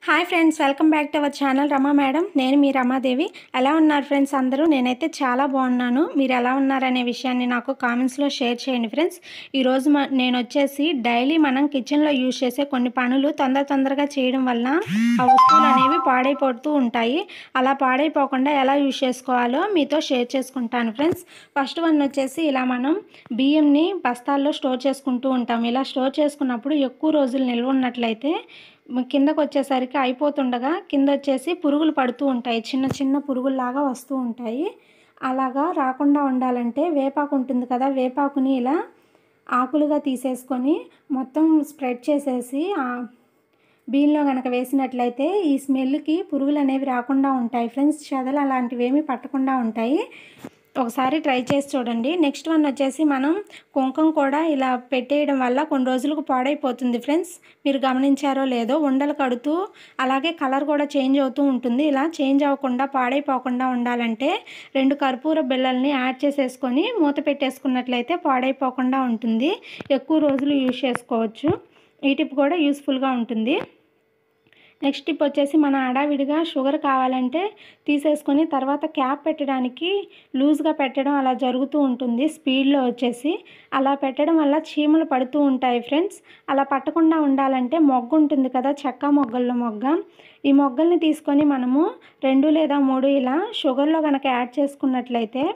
hi friends welcome back to our channel Rama madam నేను మీ రమాదేవి ఎలా ఉన్నారు ఫ్రెండ్స్ అందరూ నేనైతే చాలా బాగున్నాను మీరు ఎలా ఉన్నారనే విషయాన్ని నాకు కామెంట్స్లో షేర్ చేయండి ఫ్రెండ్స్ ఈరోజు మ- నేను వచ్చేసి డైలీ మనం కిచెన్లో యూజ్ చేసే కొన్ని పనులు తొందర తొందరగా చేయడం వల్ల ఆ వస్తువులు అనేవి పాడైపోతూ ఉంటాయి అలా పాడైపోకుండా ఎలా యూజ్ చేసుకోవాలో మీతో షేర్ చేసుకుంటాను ఫ్రెండ్స్ ఫస్ట్ వన్ వచ్చేసి ఇలా మనం బియ్యంని బస్తాల్లో స్టోర్ చేసుకుంటూ ఉంటాం ఇలా స్టోర్ చేసుకున్నప్పుడు ఎక్కువ రోజులు నిల్వ ఉన్నట్లయితే మ- కిందకు వచ్చేసరికి అయిపోతుండగా కింద వచ్చేసి పురుగులు పడుతూ ఉంటాయి చిన్న చిన్న పురుగుల్లాగా వస్తూ ఉంటాయి అలాగా రాకుండా ఉండాలంటే వేపాకు ఉంటుంది కదా వేపాకుని ఇలా ఆకులుగా తీసేసుకొని మొత్తం స్ప్రెడ్ చేసేసి ఆ బియ్యంలో కనుక వేసినట్లయితే ఈ స్మెల్కి పురుగులు అనేవి రాకుండా ఉంటాయి ఫ్రెండ్స్ చెదలు అలాంటివి ఏమీ పట్టకుండా ఉంటాయి ఒకసారి ట్రై చేసి చూడండి నెక్స్ట్ వన్ వచ్చేసి మనం కుంకుమ కూడా ఇలా పెట్టేయడం వల్ల కొన్ని రోజులకు పాడైపోతుంది ఫ్రెండ్స్ మీరు గమనించారో లేదో ఉండలు కడుతూ అలాగే కలర్ కూడా చేంజ్ అవుతూ ఉంటుంది ఇలా చేంజ్ అవ్వకుండా పాడైపోకుండా ఉండాలంటే రెండు కర్పూర బిళ్ళల్ని యాడ్ చేసేసుకొని మూత పెట్టేసుకున్నట్లయితే పాడైపోకుండా ఉంటుంది ఎక్కువ రోజులు యూజ్ చేసుకోవచ్చు ఈ టిప్ కూడా యూస్ఫుల్గా ఉంటుంది నెక్స్ట్ టిప్ వచ్చేసి మన హడావిడిగా షుగర్ కావాలంటే తీసేసుకొని తర్వాత క్యాప్ పెట్టడానికి లూజ్గా పెట్టడం అలా జరుగుతూ ఉంటుంది స్పీడ్లో వచ్చేసి అలా పెట్టడం వల్ల చీమలు పడుతూ ఉంటాయి ఫ్రెండ్స్ అలా పట్టకుండా ఉండాలంటే మొగ్గ ఉంటుంది కదా చెక్క మొగ్గల్లో మొగ్గ ఈ మొగ్గల్ని తీసుకొని మనము రెండు లేదా మూడు ఇలా షుగర్లో కనుక యాడ్ చేసుకున్నట్లయితే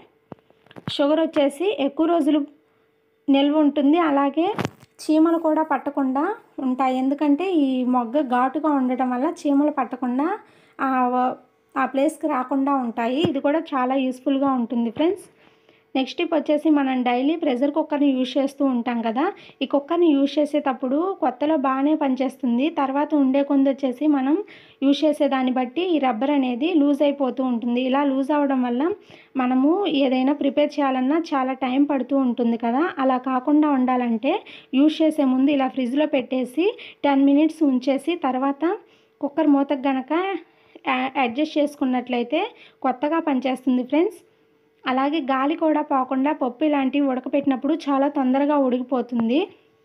షుగర్ వచ్చేసి ఎక్కువ రోజులు నిల్వ ఉంటుంది అలాగే చీమలు కూడా పట్టకుండా ఉంటాయి ఎందుకంటే ఈ మొగ్గ ఘాటుగా ఉండటం వల్ల చీమలు పట్టకుండా ఆ వ- ఆ ప్లేస్కి రాకుండా ఉంటాయి ఇది కూడా చాలా యూస్ఫుల్గా ఉంటుంది ఫ్రెండ్స్ నెక్స్ట్ టిప్ వచ్చేసి మనం డైలీ ప్రెషర్ కుక్కర్ని యూజ్ చేస్తూ ఉంటాం కదా ఈ కుక్కర్ని యూజ్ చేసేటప్పుడు కొత్తలో బాగానే పనిచేస్తుంది తర్వాత ఉండే కొంది వచ్చేసి మనం యూజ్ చేసేదాన్ని బట్టి ఈ రబ్బర్ అనేది లూజ్ అయిపోతూ ఉంటుంది ఇలా లూజ్ అవ్వడం వల్ల మనము ఏదైనా ప్రిపేర్ చేయాలన్నా చాలా టైం పడుతూ ఉంటుంది కదా అలా కాకుండా ఉండాలంటే యూజ్ చేసే ముందు ఇలా ఫ్రిడ్జ్లో పెట్టేసి టెన్ మినిట్స్ ఉంచేసి తర్వాత కుక్కర్ మూతకు గనక యా- అడ్జస్ట్ చేసుకున్నట్లయితే కొత్తగా పనిచేస్తుంది ఫ్రెండ్స్ అలాగే గాలి కూడా పోకుండా పప్పు ఇలాంటివి ఉడకపెట్టినప్పుడు చాలా తొందరగా ఉడికిపోతుంది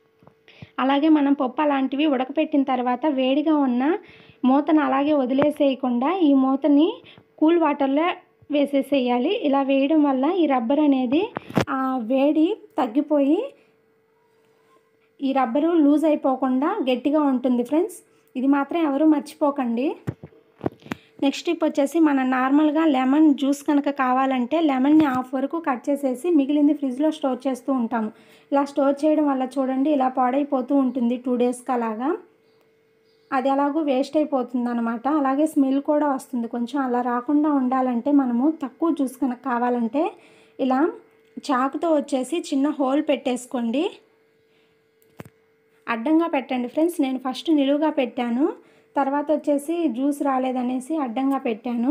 అలాగే మనం పప్పు అలాంటివి ఉడకపెట్టిన తర్వాత వేడిగా ఉన్న మూతను అలాగే వదిలేసేయకుండా ఈ మూతని కూల్ వాటర్లో వేసేసేయాలి ఇలా వేయడం వల్ల ఈ రబ్బర్ అనేది ఆ వేడి తగ్గిపోయి ఈ రబ్బరు లూజ్ అయిపోకుండా గట్టిగా ఉంటుంది ఫ్రెండ్స్ ఇది మాత్రం ఎవరు మర్చిపోకండి నెక్స్ట్ టిప్ వచ్చేసి మనం నార్మల్గా లెమన్ జ్యూస్ కనుక కావాలంటే లెమన్ని హాఫ్ వరకు కట్ చేసేసి మిగిలింది ఫ్రిడ్జ్లో స్టోర్ చేస్తూ ఉంటాము ఇలా స్టోర్ చేయడం వల్ల చూడండి ఇలా పాడైపోతూ ఉంటుంది టూ డేస్కి అలాగా అది ఎలాగో వేస్ట్ అయిపోతుంది అనమాట అలాగే స్మెల్ కూడా వస్తుంది కొంచెం అలా రాకుండా ఉండాలంటే మనము తక్కువ జ్యూస్ కనుక కావాలంటే ఇలా చాకుతో వచ్చేసి చిన్న హోల్ పెట్టేసుకోండి అడ్డంగా పెట్టండి ఫ్రెండ్స్ నేను ఫస్ట్ నిలువుగా పెట్టాను తర్వాత వచ్చేసి జ్యూస్ రాలేదనేసి అడ్డంగా పెట్టాను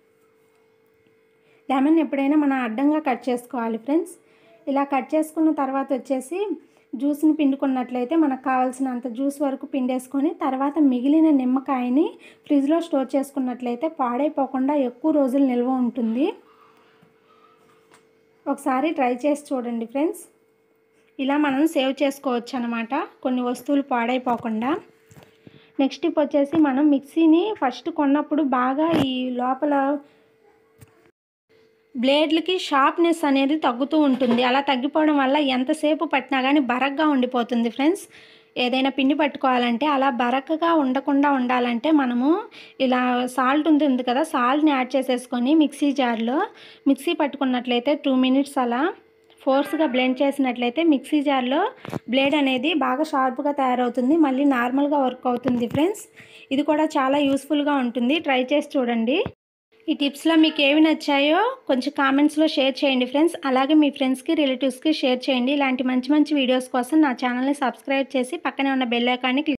లెమన్ ఎప్పుడైనా మనం అడ్డంగా కట్ చేసుకోవాలి ఫ్రెండ్స్ ఇలా కట్ చేసుకున్న తర్వాత వచ్చేసి జ్యూస్ని పిండుకున్నట్లయితే మనకు కావాల్సినంత జ్యూస్ వరకు పిండేసుకొని తర్వాత మిగిలిన నిమ్మకాయని ఫ్రిడ్జ్లో స్టోర్ చేసుకున్నట్లయితే పాడైపోకుండా ఎక్కువ రోజులు నిల్వ ఉంటుంది ఒకసారి ట్రై చేసి చూడండి ఫ్రెండ్స్ ఇలా మనం సేవ్ చేసుకోవచ్చు అనమాట కొన్ని వస్తువులు పాడైపోకుండా నెక్స్ట్ టిప్ వచ్చేసి మనం మిక్సీని ఫస్ట్ కొన్నప్పుడు బాగా ఈ లోపల బ్లేడ్లకి షార్ప్నెస్ అనేది తగ్గుతూ ఉంటుంది అలా తగ్గిపోవడం వల్ల ఎంతసేపు పట్టినా కానీ బరగ్గా ఉండిపోతుంది ఫ్రెండ్స్ ఏదైనా పిండి పట్టుకోవాలంటే అలా బరకగా ఉండకుండా ఉండాలంటే మనము ఇలా సాల్ట్ ఉంటుంది కదా సాల్ట్ని యాడ్ చేసేసుకొని మిక్సీ జార్లో మిక్సీ పట్టుకున్నట్లయితే టూ మినిట్స్ అలా ఫోర్స్గా బ్లెండ్ చేసినట్లయితే మిక్సీ జార్లో బ్లేడ్ అనేది బాగా షార్ప్గా తయారవుతుంది మళ్ళీ నార్మల్గా వర్క్ అవుతుంది ఫ్రెండ్స్ ఇది కూడా చాలా యూస్ఫుల్గా ఉంటుంది ట్రై చేసి చూడండి ఈ టిప్స్లో మీకు ఏవి నచ్చాయో కొంచెం కామెంట్స్లో షేర్ చేయండి ఫ్రెండ్స్ అలాగే మీ ఫ్రెండ్స్కి రిలేటివ్స్కి షేర్ చేయండి ఇలాంటి మంచి మంచి వీడియోస్ కోసం నా ఛానల్ని సబ్స్క్రైబ్ చేసి పక్కనే ఉన్న బెల్ ఐకాన్ని క్లిక్